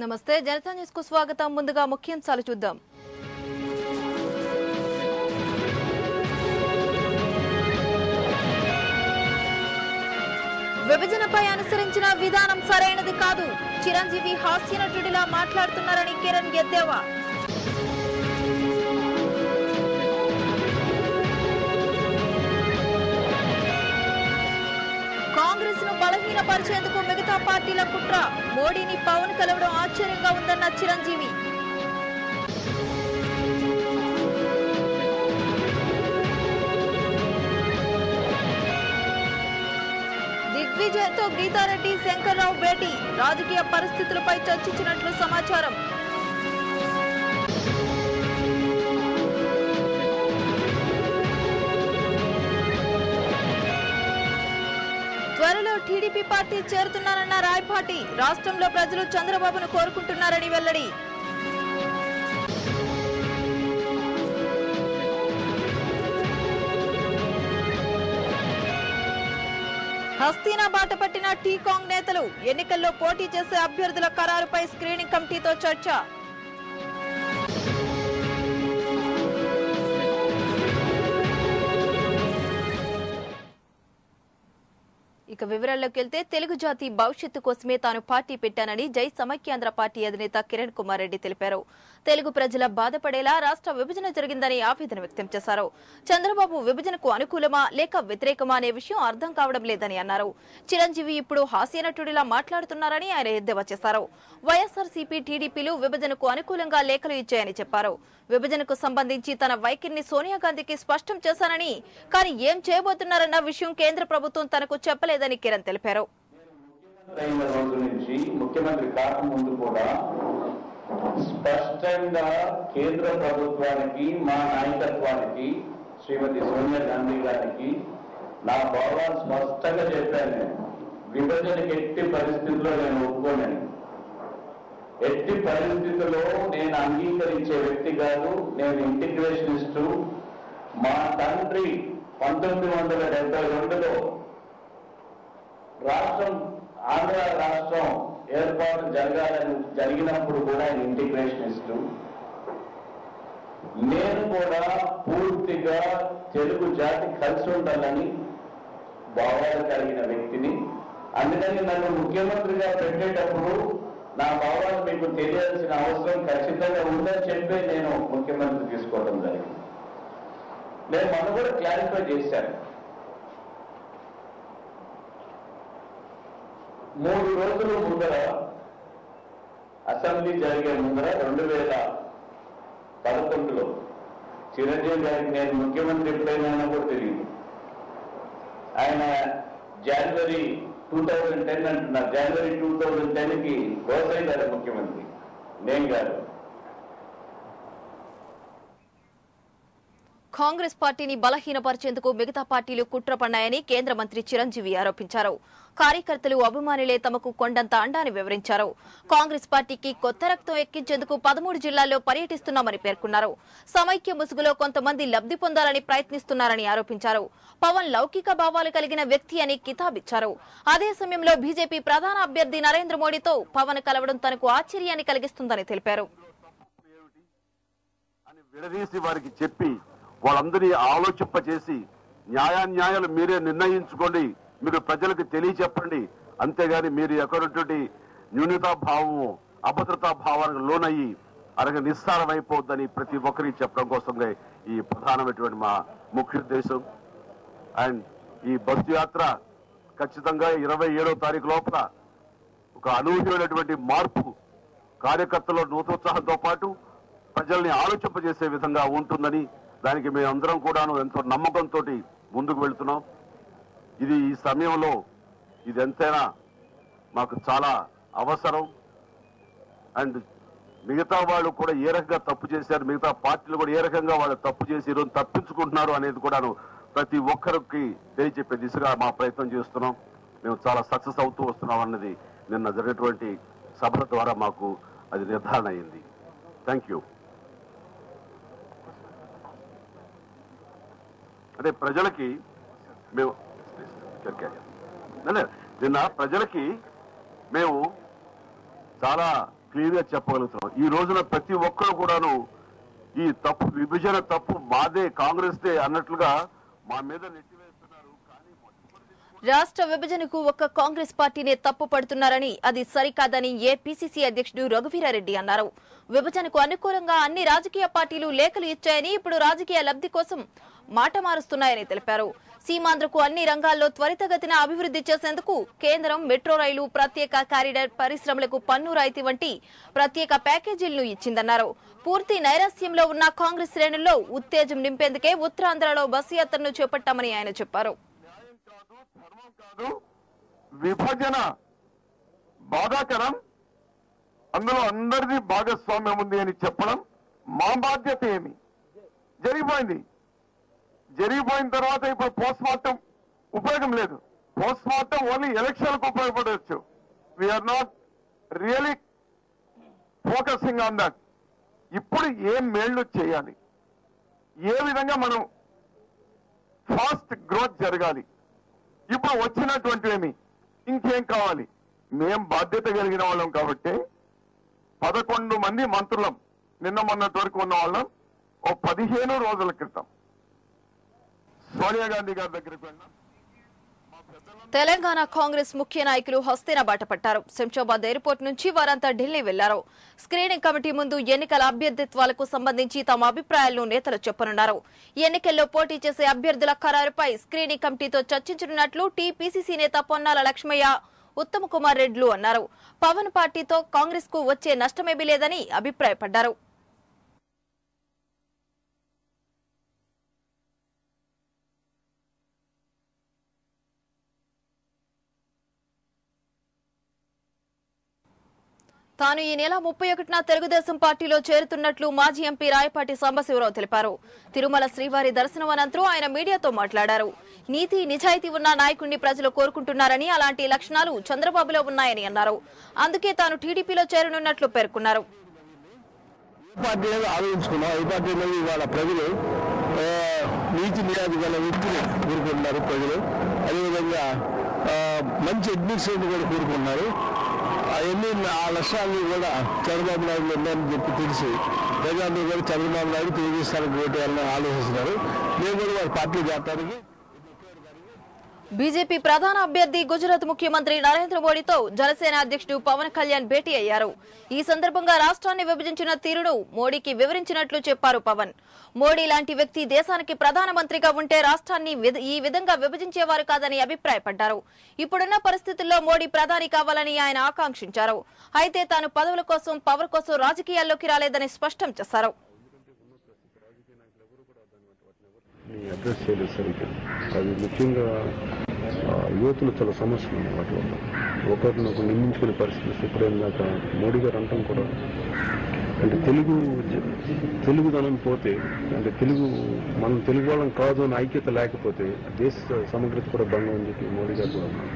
నమస్తే జనతా న్యూస్ కు స్వాగతం ముందుగా ముఖ్యాంశాలు చూద్దాం విభజనపై అనుసరించిన విధానం సరైనది కాదు చిరంజీవి హాస్య నటుడిలా మాట్లాడుతున్నారని కిరణ్ ఎద్దేవా కాంగ్రెస్ ను బలహీనపరిచేందుకు మిగతా పార్టీల కుట్ర మోడీని పవన్ కలవడం ఆశ్చర్యంగా ఉందన్న చిరంజీవి దిగ్విజయ్తో గీతారెడ్డి శంకర్రావు భేటీ రాజకీయ పరిస్థితులపై చర్చించినట్లు సమాచారం త్వరలో టీడీపీ పార్టీ చేరుతున్నారన్న రాయపాటి రాష్ట్రంలో ప్రజలు చంద్రబాబును కోరుకుంటున్నారని వెల్లడి హస్తీనా బాట పట్టిన టీకాంగ్ నేతలు ఎన్నికల్లో పోటీ చేసే అభ్యర్థుల ఖరారుపై స్క్రీనింగ్ కమిటీతో చర్చ ఇక వివరాల్లోకి వెళ్తే తెలుగు జాతి భవిష్యత్తు కోసమే తాను పార్టీ పెట్టానని జై సమైక్యాంధ్ర పార్టీ అధినేత కిరణ్ కుమార్ రెడ్డి తెలిపారు తెలుగు ప్రజల బాధపడేలా రాష్ట్ర విభజన జరిగిందని ఆవేదన వ్యక్తం చేశారు చంద్రబాబు విభజనకు అనుకూలమా లేక వ్యతిరేకమా అనే విషయం అర్థం కావడం లేదని అన్నారు చిరంజీవి ఇప్పుడు హాస్యనటుడిలా మాట్లాడుతున్నారని ఆయన ఎద్దేవా చేశారు వైఎస్ఆర్సీపీ టీడీపీలు విభజనకు అనుకూలంగా లేఖలు ఇచ్చాయని చెప్పారు విభజనకు సంబంధించి తన వైఖరిని సోనియా గాంధీకి స్పష్టం చేశానని కానీ ఏం చేయబోతున్నారన్న విషయం కేంద్ర ప్రభుత్వం తనకు చెప్పలేదని కిరణ్ తెలిపారు అయిన రోజు నుంచి ముఖ్యమంత్రి కాకముందు కూడా స్పష్టంగా కేంద్ర ప్రభుత్వానికి మా నాయకత్వానికి శ్రీమతి సోనియా గాంధీ గారికి నా భావాలు స్పష్టంగా చెప్పాను నేను విభజనకి ఎట్టి పరిస్థితుల్లో నేను ఒప్పుకోనని ఎట్టి పరిస్థితుల్లో నేను అంగీకరించే వ్యక్తి కాదు నేను ఇంటిగ్రేషనిస్టు మా తండ్రి పంతొమ్మిది వందల డెబ్బై రెండులో రాష్ట్రం ఆంధ్ర రాష్ట్రం ఏర్పాటు జరగాలని జరిగినప్పుడు కూడా ఆయన ఇంటిగ్రేషనిస్ట్ నేను కూడా పూర్తిగా తెలుగు జాతి కలిసి ఉండాలని భావాలు కలిగిన వ్యక్తిని అందుకని నన్ను ముఖ్యమంత్రిగా పెట్టేటప్పుడు నా భావాలు మీకు తెలియాల్సిన అవసరం ఖచ్చితంగా ఉందని చెప్పి నేను ముఖ్యమంత్రి తీసుకోవడం జరిగింది నేను మనం కూడా క్లారిఫై చేశాను మూడు రోజుల ముందర అసెంబ్లీ జరిగే ముందర రెండు వేల పదకొండులో చిరంజీవి గారికి నేను ముఖ్యమంత్రి ఎప్పుడైనా కూడా తెలియదు ఆయన జనవరి టూ థౌజండ్ టెన్ అంటున్నారు జనవరి టూ థౌజండ్ టెన్ కి రోసయ్య గారు ముఖ్యమంత్రి నేను గారు కాంగ్రెస్ పార్టీని బలహీనపరిచేందుకు మిగతా పార్టీలు కుట్ర పన్నాయని కేంద్ర మంత్రి చిరంజీవి ఆరోపించారు కార్యకర్తలు అభిమానులే తమకు కొండంత అండాని వివరించారు కాంగ్రెస్ పార్టీకి కొత్త రక్తం ఎక్కించేందుకు పదమూడు జిల్లాల్లో పర్యటిస్తున్నామని పేర్కొన్నారు సమైక్య ముసుగులో కొంతమంది లబ్ధి పొందాలని ప్రయత్నిస్తున్నారని ఆరోపించారు పవన్ లౌకిక భావాలు కలిగిన వ్యక్తి అని కితాబిచ్చారు అదే సమయంలో బీజేపీ ప్రధాన అభ్యర్థి నరేంద్ర మోడీతో పవన్ కలవడం తనకు ఆశ్చర్యాన్ని కలిగిస్తుందని తెలిపారు అని విడదీసి వారికి చెప్పి వాళ్ళందరినీ ఆలోచింపచేసి న్యాయాన్యాయాలు మీరే నిర్ణయించుకోండి మీరు ప్రజలకు తెలియచెప్పండి అంతేగాని మీరు ఎక్కడున్నటువంటి న్యూనతా భావము అభద్రతా భావానికి లోనయ్యి అలాగే నిస్సారమైపోద్దని ప్రతి ఒక్కరికి చెప్పడం కోసంగా ఈ ప్రధానమైనటువంటి మా ముఖ్య ఉద్దేశం అండ్ ఈ బస్సు యాత్ర ఖచ్చితంగా ఇరవై ఏడో తారీఖు లోపల ఒక అనూహ్యమైనటువంటి మార్పు కార్యకర్తల నూతోత్సాహంతో పాటు ప్రజల్ని ఆలోచింపజేసే విధంగా ఉంటుందని దానికి మేమందరం కూడాను ఎంతో నమ్మకంతో ముందుకు వెళ్తున్నాం ఇది ఈ సమయంలో ఇది ఎంతైనా మాకు చాలా అవసరం అండ్ మిగతా వాళ్ళు కూడా ఏ రకంగా తప్పు చేశారు మిగతా పార్టీలు కూడా ఏ రకంగా వాళ్ళు తప్పు చేసి ఈరోజు తప్పించుకుంటున్నారు అనేది కూడాను ప్రతి ఒక్కరికి తెలియచెప్పే దిశగా మా ప్రయత్నం చేస్తున్నాం మేము చాలా సక్సెస్ అవుతూ వస్తున్నాం అన్నది నిన్న జరిగినటువంటి సభల ద్వారా మాకు అది నిర్ధారణ అయింది థ్యాంక్ యూ అంటే ప్రజలకి మేము ఓకే. లే, లే, నిన్న ప్రజలకి మేము చాలా క్లియర్ గా చెప్పగలుగుతున్నాం ఈ రోజున ప్రతి ఒక్కరు కూడాను ఈ తప్పు విభజన తప్పు మాదే కాంగ్రెస్ దే అన్నట్లుగా మా మీద నెట్టివేస్తున్నారు కానీ రాష్ట్ర విభజనకు ఒక్క కాంగ్రెస్ పార్టీనే తప్పు పడుతున్నారని అది సరికాదని ఏపీసీసీ అధ్యక్షుడు రఘువీరారెడ్డి అన్నారు విభజనకు అనుకూలంగా అన్ని రాజకీయ పార్టీలు లేఖలు ఇచ్చాయని ఇప్పుడు రాజకీయ లబ్ధి కోసం మాట మారుస్తున్నాయని తెలిపారు సీమాంధ్రకు అన్ని రంగాల్లో త్వరితగతిన అభివృద్ధి చేసేందుకు కేంద్రం మెట్రో రైలు ప్రత్యేక కారిడార్ పరిశ్రమలకు పన్ను రాయితీ వంటి ప్రత్యేక ప్యాకేజీలను ఇచ్చిందన్నారు పూర్తి నైరాస్యంలో ఉన్న కాంగ్రెస్ శ్రేణుల్లో ఉత్తేజం నింపేందుకే ఉత్తరాంధ్రలో బస్సు యాత్రను చేపట్టామని ఆయన చెప్పారు న్యాయం కాదు ధర్మం కాదు విభజన బాధాకరం అందులో అందరిది భాగస్వామ్యం ఉంది అని చెప్పడం మా బాధ్యత ఏమి జరిగిపోయింది జరిగిపోయిన తర్వాత ఇప్పుడు పోస్ట్ మార్టం ఉపయోగం లేదు పోస్ట్ మార్టం ఓన్లీ ఎలక్షన్లకు ఉపయోగపడవచ్చు we are not really focusing on that ఇప్పుడు ఏం మేళ్లు చేయాలి ఏ విధంగా మనం ఫాస్ట్ గ్రోత్ జరగాలి ఇప్పుడు వచ్చినటువంటివేమి ఇంకేం కావాలి మేం బాధ్యత కలిగిన వాళ్ళం కాబట్టి పదకొండు మంది మంత్రులం నిన్న మొన్నటి వరకు ఉన్న వాళ్ళం ఓ పదిహేను రోజుల క్రితం సోనియా గాంధీ గారి దగ్గరికి వెళ్ళినాం తెలంగాణ కాంగ్రెస్ ముఖ్య నాయకులు హస్తిన బాట పట్టారు శంషాబాద్ ఎయిర్పోర్ట్ నుంచి వారంతా ఢిల్లీ వెళ్లారు స్క్రీనింగ్ కమిటీ ముందు ఎన్నికల అభ్యర్థిత్వాలకు సంబంధించి తమ అభిప్రాయాలను నేతలు చెప్పనున్నారు ఎన్నికల్లో పోటీ చేసే అభ్యర్థుల ఖరారుపై స్క్రీనింగ్ కమిటీతో చర్చించనున్నట్లు టీపీసీసీ నేత పొన్నాల లక్ష్మయ్య ఉత్తమ్ కుమార్ రెడ్లు అన్నారు పవన్ పార్టీతో కాంగ్రెస్ కు వచ్చే నష్టమేమీ లేదని అభిప్రాయపడ్డారు తాను ఈ నెల ముప్పై ఒకటిన తెలుగుదేశం పార్టీలో చేరుతున్నట్లు మాజీ ఎంపీ రాయపాటి సాంబశివరావు తెలిపారు తిరుమల శ్రీవారి దర్శనం అనంతరం ఆయన మీడియాతో మాట్లాడారు నీతి నిజాయితీ ఉన్న నాయకుడిని ప్రజలు కోరుకుంటున్నారని అలాంటి లక్షణాలు చంద్రబాబులో ఉన్నాయని అన్నారు అందుకే తాను టీడీపీలో చేరనున్నట్లు పేర్కొన్నారు పార్టీ అనేది ఆలోచించుకున్నాం ఈ పార్టీలో ఇవాళ ప్రజలు ఆ, నీతి నియాది గల వ్యక్తిని కోరుకుంటున్నారు ప్రజలు అదేవిధంగా ఆ, మంచి అడ్మినిస్ట్రేషన్ కూడా కోరుకుంటున్నారు అవన్నీ ఆ లక్ష్యాన్ని కూడా చంద్రబాబు నాయుడు ఉన్నాయని చెప్పి తెలిసి ప్రజలందరూ కూడా చంద్రబాబు నాయుడు తెలుగుదేశానికి ఓటు వేయాలని ఆలోచిస్తున్నారు మేము కూడా వారి పార్టీ చేరడానికి బీజేపీ ప్రధాన అభ్యర్థి గుజరాత్ ముఖ్యమంత్రి నరేంద్ర మోడీతో జనసేన అధ్యక్షుడు పవన్ కళ్యాణ్ భేటీ అయ్యారు ఈ సందర్భంగా రాష్ట్రాన్ని విభజించిన తీరును మోడీకి వివరించినట్లు చెప్పారు పవన్ మోడీ లాంటి వ్యక్తి దేశానికి ప్రధానమంత్రిగా ఉంటే రాష్ట్రాన్ని విధ- ఈ విధంగా విభజించేవారు కాదని అభిప్రాయపడ్డారు ఇప్పుడున్న పరిస్థితుల్లో మోడీ ప్రధాని కావాలని ఆయన ఆకాంక్షించారు అయితే తాను పదవుల కోసం పవర్ కోసం రాజకీయాల్లోకి రాలేదని స్పష్టం చేశారు ని అడ్రస్ చేయలేదు సరిగ్గా అది ముఖ్యంగా ఆ, యువతులు చాలా సమస్యలు ఉన్నాయి వాటి వల్ల ఒకరినొకరు నిందించుకునే పరిస్థితి ఎప్పుడైనాక మోడీ గారు అంటాం కూడా అంటే తెలుగు జ- తెలుగుదనం పోతే అంటే తెలుగు మనం తెలుగు వాళ్ళం కాదు అని ఐక్యత లేకపోతే దేశ సమగ్రత కూడా భంగం అని చెప్పి మోడీ గారు కూడా అన్నారు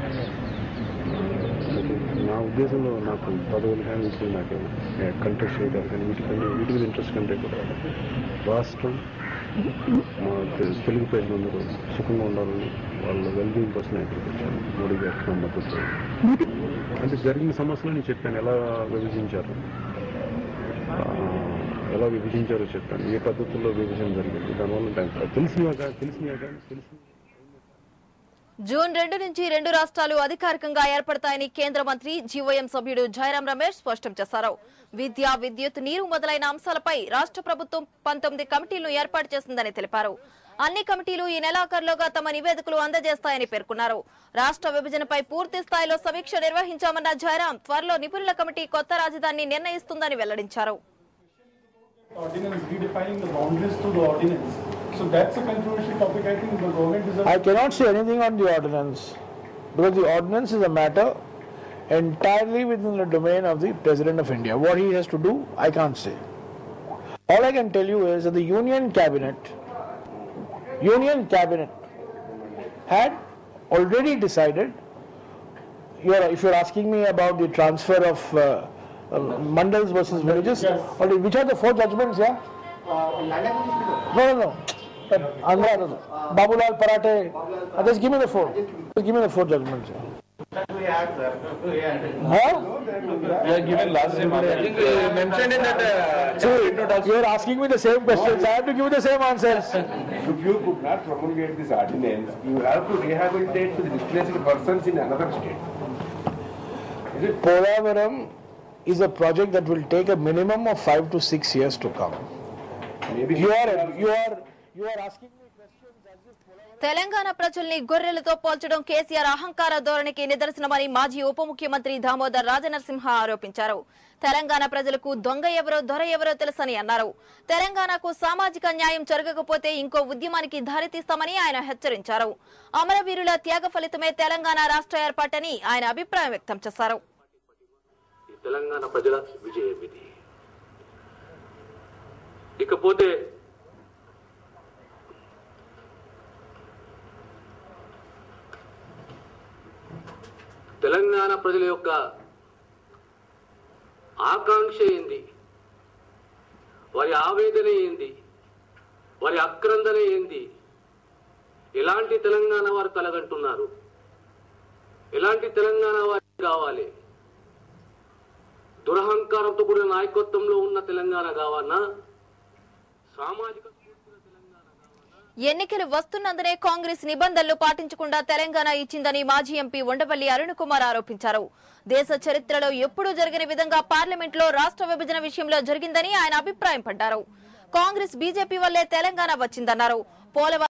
అది నా ఉద్దేశంలో నాకు పదవులు కానీ ఇప్పుడు నాకు కంటెస్ట్ చేయడం కానీ వీటికంటే వీటి మీద ఇంట్రెస్ట్ కంటే కూడా రాష్ట్రం మా తె- తెలుగు ప్రజలందరూ సుఖంగా ఉండాలని వాళ్ళ వెల్బీయింగ్ కోసం నేను ఇక్కడికి వచ్చాను మోడీ గారికి నా మద్దతు అంటే జరిగిన సమస్యలు నేను చెప్పాను ఎలా విభజించారు ఆ, ఎలా విభజించారో చెప్పాను ఏ పద్ధతుల్లో విభజన జరిగింది దానివల్ల నాకు తెలిసినవా కానీ తెలిసినవా కానీ తెలిసిన జూన్ రెండు నుంచి రెండు రాష్ట్రాలు అధికారికంగా ఏర్పడతాయని కేంద్ర మంత్రి జీవోఎం సభ్యుడు జయరాం రమేష్ స్పష్టం చేశారు విద్య విద్యుత్ నీరు మొదలైన అంశాలపై రాష్ట్ర ప్రభుత్వం పంతొమ్మిది కమిటీలను ఏర్పాటు చేసిందని తెలిపారు అన్ని కమిటీలు ఈ నెలాఖరులోగా తమ నివేదికలు అందజేస్తాయని పేర్కొన్నారు రాష్ట్ర విభజనపై పూర్తి స్థాయిలో సమీక్ష నిర్వహించామన్న జయరాం త్వరలో నిపుణుల కమిటీ కొత్త రాజధానిని నిర్ణయిస్తుందని వెల్లడించారు ordinance, redefining the boundaries to the ordinance. So that's a controversial topic. I think the government deserves. I cannot say anything on the ordinance because the ordinance is a matter entirely within the domain of the President of India. What he has to do, I can't say. All I can tell you is that the Union Cabinet, Union Cabinet had already decided. You're, if you're asking me about the transfer of uh, uh, mandals versus villages, Yes. already- which are the four judgments? Yeah. No, no, no. But Andhra, no, no. Babulal Parathe. Uh, just give me the four. Just give me the four judgments. yeah. Huh? You are given last time. I think you mentioned in that. uh, So you are asking me the same questions. I have to give you the same answers. If you could not promulgate this ordinance, you have to rehabilitate to the displaced persons in another state. Is it? Polavaram is a project that will take a minimum of five to six years to come. Maybe. You are, you are, you are asking me questions as if Polavaram Telangana ప్రజల్ని గొర్రెలతో పోల్చడం కేసీఆర్ అహంకార ధోరణికి నిదర్శనమని మాజీ ఉప ముఖ్యమంత్రి దామోదర్ రాజనరసింహ ఆరోపించారు తెలంగాణ ప్రజలకు దొంగ ఎవరో దొర ఎవరో తెలుసని అన్నారు తెలంగాణకు సామాజిక న్యాయం జరగకపోతే ఇంకో ఉద్యమానికి దారితీస్తామని ఆయన హెచ్చరించారు అమరవీరుల త్యాగ ఫలితమే తెలంగాణ రాష్ట్ర ఏర్పాటని ఆయన అభిప్రాయం వ్యక్తం చేశారు ఈ తెలంగాణ ప్రజల విజయం ఇది ఇకపోతే తెలంగాణ ప్రజల యొక్క ఆకాంక్ష ఏంది వారి ఆవేదన ఏంది వారి అక్రందన ఏంది ఎలాంటి తెలంగాణ వారు కలగంటున్నారు ఎలాంటి తెలంగాణ వారికి కావాలి దురహంకారంతో కూడిన నాయకత్వంలో ఉన్న తెలంగాణ కావాలన్నా సామాజిక ఎన్నికలు వస్తున్నందునే కాంగ్రెస్ నిబంధనలు పాటించకుండా తెలంగాణ ఇచ్చిందని మాజీ ఎంపీ ఉండవల్లి అరుణ్ కుమార్ ఆరోపించారు దేశ చరిత్రలో ఎప్పుడూ జరగని విధంగా పార్లమెంట్ లో రాష్ట్ర విభజన విషయంలో జరిగిందని ఆయన అభిప్రాయం పడ్డారు కాంగ్రెస్ బీజేపీ వల్లే తెలంగాణ వచ్చిందన్నారు పోలవరం